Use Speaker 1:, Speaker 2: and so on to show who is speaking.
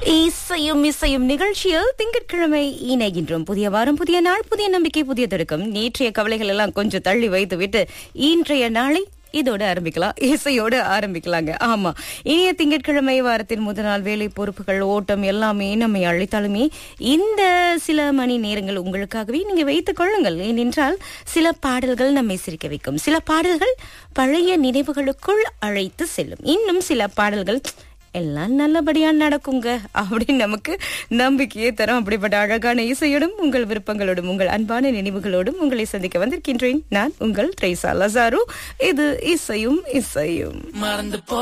Speaker 1: இசையும் இசையும் நிகழ்ச்சியில் திங்கட்கிழமை இணைகின்றோம் புதிய வாரம் புதிய நாள் புதிய நம்பிக்கை புதிய தொடக்கம் நேற்றைய கவலைகள் எல்லாம் கொஞ்சம் தள்ளி வைத்து விட்டு இன்றைய நாளை இதோட ஆரம்பிக்கலாம் இசையோட ஆரம்பிக்கலாங்க ஆமா இனிய திங்கட்கிழமை வாரத்தின் முதல் நாள் வேலை பொறுப்புகள் ஓட்டம் எல்லாமே நம்மை அழைத்தாலுமே இந்த சில மணி நேரங்கள் உங்களுக்காகவே நீங்க வைத்துக் கொள்ளுங்கள் ஏனென்றால் சில பாடல்கள் நம்மை சிரிக்க வைக்கும் சில பாடல்கள் பழைய நினைவுகளுக்குள் அழைத்து செல்லும் இன்னும் சில பாடல்கள் எல்லாம் நல்லபடியா நடக்குங்க அப்படின்னு நமக்கு நம்பிக்கையே தரும் அப்படிப்பட்ட அழகான இசையோடும் உங்கள் விருப்பங்களோடும் உங்கள் அன்பான நினைவுகளோடும் உங்களை சந்திக்க வந்திருக்கின்றேன் நான் உங்கள் ட்ரைசா லசாரு இது இசையும் இசையும்
Speaker 2: மறந்து போ